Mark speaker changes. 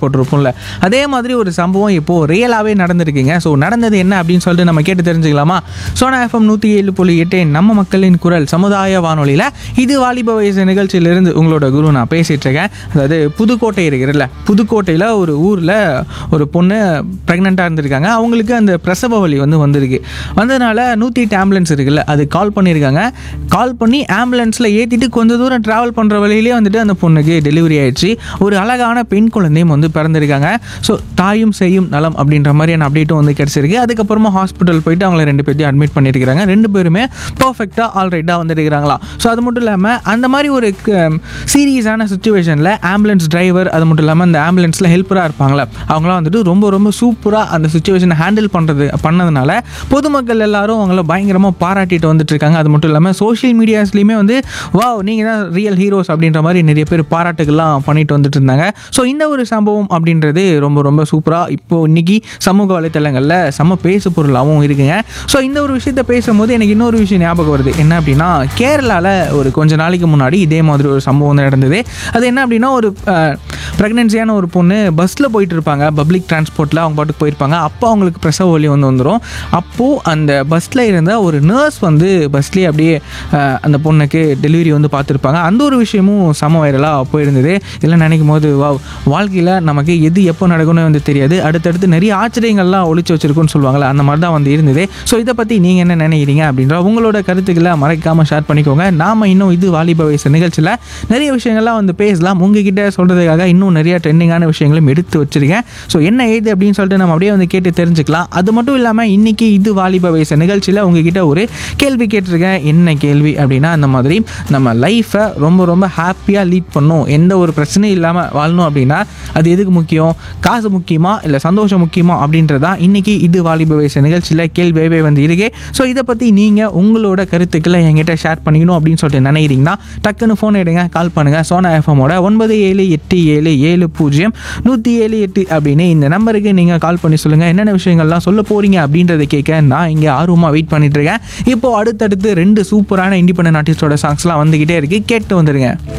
Speaker 1: கேள்விப்பட்டிருப்போம்ல அதே மாதிரி ஒரு சம்பவம் இப்போது ரியலாகவே நடந்திருக்குங்க ஸோ நடந்தது என்ன அப்படின்னு சொல்லிட்டு நம்ம கேட்டு தெரிஞ்சுக்கலாமா சோனா எஃப்எம் நூற்றி ஏழு புள்ளி எட்டு நம்ம மக்களின் குரல் சமுதாய வானொலியில் இது வாலிப வயசு நிகழ்ச்சியிலிருந்து உங்களோட குரு நான் பேசிகிட்டு இருக்கேன் அதாவது புதுக்கோட்டை இருக்கிறல்ல புதுக்கோட்டையில் ஒரு ஊரில் ஒரு பொண்ணு ப்ரெக்னெண்ட்டாக இருந்திருக்காங்க அவங்களுக்கு அந்த பிரசவ வலி வந்து வந்திருக்கு வந்ததுனால நூற்றி எட்டு ஆம்புலன்ஸ் இருக்குல்ல அது கால் பண்ணியிருக்காங்க கால் பண்ணி ஆம்புலன்ஸில் ஏற்றிட்டு கொஞ்சம் தூரம் ட்ராவல் பண்ணுற வழியிலே வந்துட்டு அந்த பொண்ணுக்கு டெலிவரி ஆயிடுச்சு ஒரு அழகான பெண் குழந்தையும் வந்து பிறந்திருக்காங்க ஸோ தாயும் செய்யும் நலம் அப்படின்ற மாதிரியான அப்டேட்டும் வந்து கிடச்சிருக்கு அதுக்கப்புறமா ஹாஸ்பிட்டல் போயிட்டு அவங்கள ரெண்டு பேர்த்தையும் அட்மிட் பண்ணியிருக்கிறாங்க ரெண்டு பேருமே பர்ஃபெக்டாக ஆல்ரைட்டாக வந்துருக்கிறாங்களா ஸோ அது மட்டும் இல்லாமல் அந்த மாதிரி ஒரு சீரியஸான சுச்சுவேஷனில் ஆம்புலன்ஸ் டிரைவர் அது மட்டும் இல்லாமல் அந்த ஆம்புலன்ஸில் ஹெல்ப்பராக இருப்பாங்களே அவங்களாம் வந்துட்டு ரொம்ப ரொம்ப சூப்பராக அந்த சுச்சுவேஷனை ஹேண்டில் பண்ணுறது பண்ணதுனால பொதுமக்கள் எல்லாரும் அவங்கள பயங்கரமாக பாராட்டிட்டு வந்துட்டு இருக்காங்க அது மட்டும் இல்லாமல் சோஷியல் மீடியாஸ்லையுமே வந்து வாவ் நீங்கள் தான் ரியல் ஹீரோஸ் அப்படின்ற மாதிரி நிறைய பேர் பாராட்டுகள்லாம் பண்ணிட்டு வந்துட்டு இருந்தாங்க ஸோ இந்த ஒரு சம்பவம் அப்படின்றது ரொம்ப ரொம்ப சூப்பராக இப்போ இன்னைக்கு சமூக வலைத்தளங்களில் செம்ம பேசு பொருளாகவும் இருக்குங்க ஸோ இந்த ஒரு விஷயத்த பேசும்போது எனக்கு இன்னொரு விஷயம் ஞாபகம் வருது என்ன அப்படின்னா கேரளாவில் ஒரு கொஞ்ச நாளைக்கு முன்னாடி இதே மாதிரி ஒரு சம்பவம் வந்து நடந்தது அது என்ன அப்படின்னா ஒரு ப்ரெக்னென்சியான ஒரு பொண்ணு பஸ்ஸில் போயிட்டு இருப்பாங்க பப்ளிக் டிரான்ஸ்போர்ட்டில் அவங்க பாட்டுக்கு போயிருப்பாங்க அப்போ அவங்களுக்கு பிரசவ வலி வந்து வந்துடும் அப்போது அந்த பஸ்ஸில் இருந்த ஒரு நர்ஸ் வந்து பஸ்லேயே அப்படியே அஹ், அந்த பொண்ணுக்கு டெலிவரி வந்து பார்த்துருப்பாங்க அந்த ஒரு விஷயமும் சம வைரலாக போயிருந்தது இதெல்லாம் நினைக்கும் போது வா வாழ்க்கையில் நமக்கு எது எப்போ நடக்கும்னு வந்து தெரியாது அடுத்தடுத்து நிறைய ஆச்சரியங்கள்லாம் ஒளிச்சு வச்சிருக்குன்னு சொல்லுவாங்கள்ல அந்த மாதிரி தான் வந்து இருந்தது ஸோ இதை பற்றி நீங்கள் என்ன நினைக்கிறீங்க அப்படின்ற உங்களோட கருத்துக்களை மறக்காமல் ஷேர் பண்ணிக்கோங்க நாம் இன்னும் இது வாலிப வயசு நிகழ்ச்சியில் நிறைய விஷயங்கள்லாம் வந்து பேசலாம் உங்ககிட்ட சொல்கிறதுக்காக இன்னும் நிறைய ட்ரெண்டிங்கான விஷயங்களும் எடுத்து வச்சிருக்கேன் ஸோ என்ன ஏது அப்படின்னு சொல்லிட்டு நம்ம அப்படியே வந்து கேட்டு தெரிஞ்சுக்கலாம் அது மட்டும் இல்லாமல் இன்னைக்கு இது வாலிப வயசு நிகழ்ச்சியில் உங்ககிட்ட ஒரு கேள்வி கேட்டிருக்கேன் என்ன கேள்வி அப்படின்னா அந்த மாதிரி நம்ம லைஃப்பை ரொம்ப ரொம்ப ஹாப்பியாக லீட் பண்ணும் எந்த ஒரு பிரச்சனையும் இல்லாமல் வாழணும் அப்படின்னா அது எதுக்கு முக்கியம் காசு முக்கியமா இல்லை சந்தோஷம் முக்கியமா அப்படின்றதான் இன்னைக்கு இது வாலிப வயசு நிகழ்ச்சியில் கேள்வியாகவே வந்து இருக்கு ஸோ இதை பற்றி நீங்கள் உங்களோட கருத்துக்களை என்கிட்ட ஷேர் பண்ணிக்கணும் அப்படின்னு சொல்லிட்டு நினைக்கிறீங்கன்னா டக்குன்னு ஃபோன் எடுங்க கால் பண்ணுங்கள் சோனா எஃப்எம்மோட ஒன்பது ஏழு எட்டு ஏழு ஏழு பூஜ்ஜியம் நூற்றி ஏழு எட்டு அப்படின்னு இந்த நம்பருக்கு நீங்கள் கால் பண்ணி சொல்லுங்கள் என்னென்ன விஷயங்கள்லாம் சொல்ல போகிறீங்க அப்படின்றத கேட்க நான் இங்கே ஆர்வமாக வெயிட் பண்ணிட்டு இருக்கேன் இப்போ அடுத்தடுத்து ரெண்டு சூப்பரான இண்டிபெண்டன்ட் ஆர்டிஸ்டோட சாங்ஸ்லாம் வந்துக்கிட்டே இருக்கு கேட்டு வந்துருங்க